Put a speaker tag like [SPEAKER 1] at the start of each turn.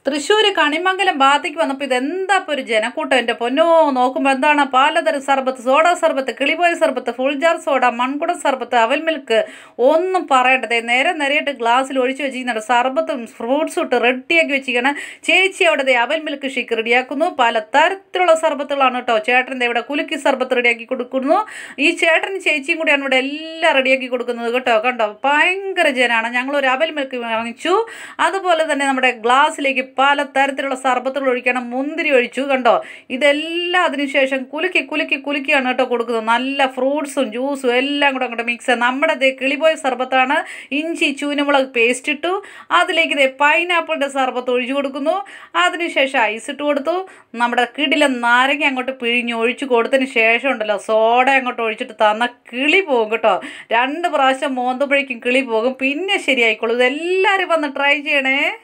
[SPEAKER 1] തൃശ്ശൂർ കണിമംഗലം ഭാഗത്തേക്ക് വന്നപ്പോൾ ഇതെന്താ ഇപ്പോൾ ഒരു ജനക്കൂട്ടം എൻ്റെ പൊന്നോ നോക്കുമ്പോൾ എന്താണ് പാലതരം സർബത്ത് സോഡ സർബത്ത് കിളിപോയ സർബത്ത് ഫുൾ ജാർ സോഡ മൺകുടം സർബത്ത് അവൽ മിൽക്ക് ഒന്നും പറയണ്ടതേ നേരെ നിരയിട്ട് ഗ്ലാസ്സിൽ ഒഴിച്ച് വെച്ചിരിക്കുന്നുണ്ട് സർബത്തും ഫ്രൂട്ട്സും ഇട്ട് റെഡിയാക്കി വെച്ചിരിക്കണം ചേച്ചി അവിടെ ദേ അവൽ മിൽക്ക് ഷേക്ക് റെഡിയാക്കുന്നു പല തരത്തിലുള്ള സർബത്തുകളാണ് കേട്ടോ ചേട്ടൻ ദേ ഇവിടെ കുലുക്കി സർബത്ത് റെഡിയാക്കി കൊടുക്കുന്നു ഈ ചേട്ടനും ചേച്ചിയും കൂടിയാണ് ഇവിടെ എല്ലാം റെഡിയാക്കി കൊടുക്കുന്നത് കേട്ടോ കണ്ടോ ഭയങ്കര ജനാണ് ഞങ്ങളൊരു അവൽ മിൽക്ക് വാങ്ങിച്ചു അതുപോലെ തന്നെ നമ്മുടെ ഗ്ലാസ്സിലേക്ക് പല തരത്തിലുള്ള സർബത്തുകൾ ഒഴിക്കണം മുന്തിരി ഒഴിച്ചു കണ്ടോ ഇതെല്ലാം അതിനുശേഷം കുലുക്കി കുലുക്കി കുലുക്കിയാണ് കേട്ടോ കൊടുക്കുന്നത് നല്ല ഫ്രൂട്ട്സും ജ്യൂസും എല്ലാം കൂടെ അങ്ങോട്ട് മിക്സ് നമ്മുടെ ദേ കിളിപോയ സർബത്താണ് ഇഞ്ചി ചൂനമുളക് പേസ്റ്റ് ഇട്ടു അതിലേക്ക് ദേ പൈനാപ്പിളിൻ്റെ സർബത്ത് ഒഴിച്ചു കൊടുക്കുന്നു അതിനുശേഷം ഐസ് ഇട്ട് കൊടുത്തു നമ്മുടെ കിടില നാരങ്ങ അങ്ങോട്ട് പിഴിഞ്ഞ് ഒഴിച്ചു കൊടുത്തതിന് ശേഷം ഉണ്ടല്ലോ സോഡ അങ്ങോട്ട് ഒഴിച്ചിട്ട് തന്ന കിളി പോകും കേട്ടോ രണ്ട് പ്രാവശ്യം മോന്തുമ്പോഴേക്കും കിളി പോകും പിന്നെ ശരിയായിക്കോളൂ ഇതെല്ലാവരും വന്ന് ട്രൈ ചെയ്യണേ